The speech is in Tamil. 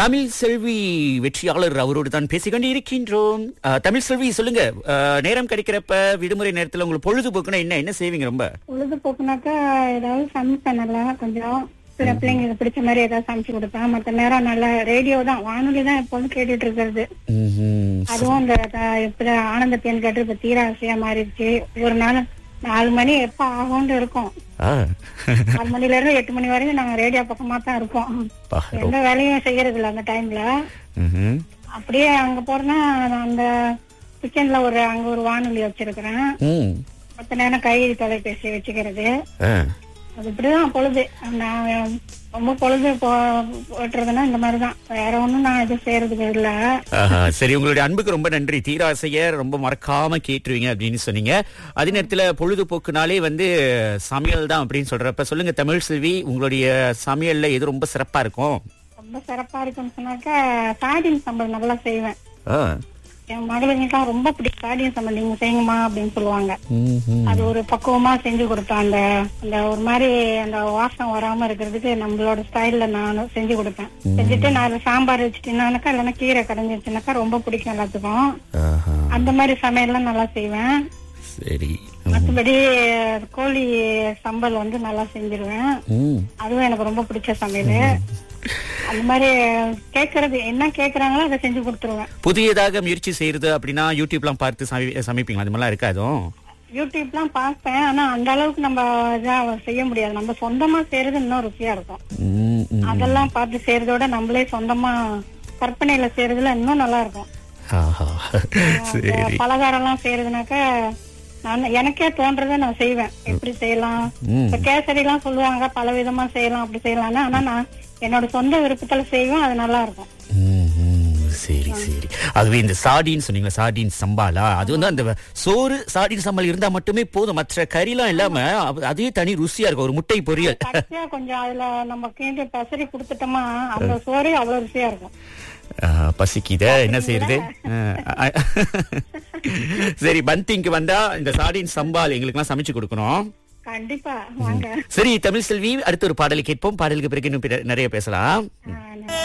தமிழ் செல்வி வெற்றியாளர் அவரோடு தான் பேசிக்கொண்டு இருக்கின்றோம் அஹ், தமிழ் செல்வி சொல்லுங்க அஹ், நேரம் கிடைக்கிறப்ப விடுமுறை நேரத்துல உங்களுக்கு பொழுதுபோக்குனா என்ன என்ன செய்வீங்க ரொம்ப பொழுதுபோக்குனாக்கா ஏதாவது சமைப்பேன் நல்லா கொஞ்சம் சில பிள்ளைங்களுக்கு பிடிச்ச மாதிரி ஏதாவது சமைச்சு கொடுப்பேன் மத்த நேரம் நல்லா ரேடியோ தான் வானொலி தான் எப்போதும் கேட்டுட்டு இருக்கிறது ம்ஹும். அதுவும் இந்த த- இப்ப ஆனந்த தேன் கேட்டு இப்ப தீராசையா மாறிடுச்சு ஒரு நாள் நாலு மணி எப்ப ஆகும்னு இருக்கும் ஆ. நாலு மணில இருந்து எட்டு மணி வரைக்கும் நாங்க ரேடியோ பக்கமா தான் இருக்கோம் பா, எந்த வேலையும் செய்யறது இல்ல அந்த டைம்ல ம்ஹும். அப்படியே அங்க போறேன்னா நான் அந்த கிச்சன்ல ஒரு அங்க ஒரு வானொலி வச்சிருக்கிறேன் ம். மத்த நேரம் கை தொலைபேசி வச்சுக்கிறது ஆ. அது இப்படிதான் பொழுது நான் ரொம்ப பொழுது போ போட்டுறதுன்னா இந்த மாதிரிதான் வேற ஒண்ணும் நான் எதுவும் செய்யறதுக்கு இல்ல ஆஹா, சரி உங்களுடைய அன்புக்கு ரொம்ப நன்றி தீராசைய ரொம்ப மறக்காம கேட்டுருவீங்க அப்படின்னு சொன்னீங்க அதே நேரத்துல பொழுதுபோக்குனாலே வந்து சமையல் தான் அப்படின்னு சொல்றப்ப சொல்லுங்க தமிழ் செல்வி உங்களுடைய சமையல்ல எது ரொம்ப சிறப்பா இருக்கும் ரொம்ப சிறப்பா இருக்குன்னு சொன்னாக்கா சாடின் சம்பல் நல்லா செய்வேன் ஆ. என் மகளுக்கெல்லாம் ரொம்ப பிடிக்கும் சாடின் சம்பல் நீங்க செய்யுங்கம்மா அப்படின்னு சொல்லுவாங்க ம்ஹும். அது ஒரு பக்குவமா செஞ்சு கொடுப்பேன் அந்த அந்த ஒரு மாதிரி அந்த வாசம் வராம இருக்கிறதுக்கு நம்மளோட ஸ்டைல்ல நான் செஞ்சு கொடுப்பேன் செஞ்சுட்டு நான் சாம்பார் வச்சுட்டேன்னாக்கா இல்லைன்னா கீரை கடைஞ்சிருச்சுனாக்கா ரொம்ப பிடிக்கும் எல்லாத்துக்கும் ஆஹா, அந்த மாதிரி சமையல்லாம் நல்லா செய்வேன் சரி மத்தபடி கோழி சம்பல் வந்து நல்லா செஞ்சிருவேன் ம். அதுவும் எனக்கு ரொம்ப பிடிச்ச சமையல் அந்த மாதிரி கேக்குறது என்ன கேக்குறாங்களோ அதை செஞ்சு கொடுத்துருவேன் புதியதாக முயற்சி செய்யறது அப்படின்னா யூடியூப்லாம் பார்த்து சமை- சமைப்பீங்களா அது மாதிரிலாம் இருக்காதும் யூடியூப்லாம் பார்ப்பேன் ஆனா அந்த அளவுக்கு நம்ம இதா செய்ய முடியாது நம்ம சொந்தமா செய்யறது இன்னும் ருசியா இருக்கும் ம், ம். அதெல்லாம் பார்த்து செய்யறதோட நம்மளே சொந்தமா கற்பனையில செய்யறதுல இன்னும் நல்லா இருக்கும் ஆஹா, சரி இந்த பலகாரம் எல்லாம் செய்யறதுனாக்கா நான் எனக்கே தோன்றதை நான் செய்வேன் எப்படி செய்யலாம் ம். இப்ப கேசரி எல்லாம் சொல்லுவாங்க பல விதமா செய்யலாம் அப்படி செய்யலாம்னு ஆனா நான் என்னோட சொந்த விருப்பத்துல செய்வேன் அது நல்லா இருக்கும் ம், ம். சரி சரி அதுவே இந்த சாடின்னு சொன்னீங்களா சாடின் சம்பாலா அது வந்து அந்த சோறு சாடின் சம்பால் இருந்தா மட்டுமே போதும் மற்ற கறிலாம் இல்லாம அது- அதே தனி ருசியா இருக்கும் ஒரு முட்டை பொரியல் கடைசியா கொஞ்சம் அதுல நம்ம கீழே பெசரி கொடுத்துட்டோமா அந்த சோறே அவ்வளவு ருசியா இருக்கும் ஆ, பசிக்குத என்ன செய்யறது ஆ, ஆ. சரி பந்திங்க்கு வந்தா இந்த சாடின் சம்பால் எங்களுக்கெல்லாம் சமைச்சு கொடுக்கணும் கண்டிப்பா வாங்க சரி தமிழ் செல்வி அடுத்த ஒரு பாடலை கேட்போம் பாடலுக்கு பிறகு இன்னும் பிற- நிறைய பேசலாம் ஆ,